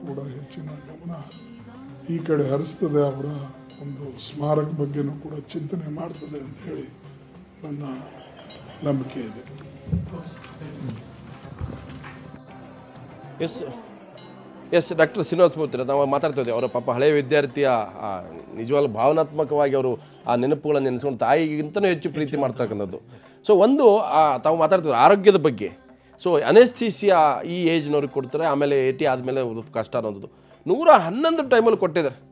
ಕೂಡ ಹೆಚ್ಚಿನ ಗಮನ ಈ ಕಡೆ ಹರಿಸ್ತದೆ ಅವರ ಒಂದು ಸ್ಮಾರಕ ಬಗ್ಗೆನೂ ಕೂಡ ಚಿಂತನೆ ಮಾಡ್ತದೆ ಅಂತ ಹೇಳಿ ನನ್ನ ನಂಬಿಕೆ ಇದೆ S S doctor Srinivasa Murthy ನಾವು ಮಾತಾಡ್ತಾ ಇದ್ದೇವೆ ಅವರ ಪಾಪ ಹಳೆಯ ವಿದ್ಯಾರ್ಥಿಯ ಆ, ನಿಜವಾಗ್ಲೂ ಭಾವನಾತ್ಮಕವಾಗಿ ಅವರು ಆ ನೆನಪುಗಳನ್ನು ನೆನೆಸ್ಕೊಂಡು ತಾಯಿಗಿಂತಲೂ ಹೆಚ್ಚು ಪ್ರೀತಿ ಮಾಡ್ತಕ್ಕಂಥದ್ದು ಸೊ ಒಂದು ಆ, ತಾವು ಮಾತಾಡ್ತಿದ್ರು ಆರೋಗ್ಯದ ಬಗ್ಗೆ ಸೊ ಅನೆಸ್ಥೀಸಿಯಾ ಈ ಏಜ್ನವ್ರಿಗೆ ಕೊಡ್ತಾರೆ ಆಮೇಲೆ ಏಟಿ ಆದಮೇಲೆ ಕಷ್ಟ ಅನ್ನೋದು ನೂರ ಹನ್ನೊಂದು ಟೈಮಲ್ಲಿ ಕೊಟ್ಟಿದ್ದಾರೆ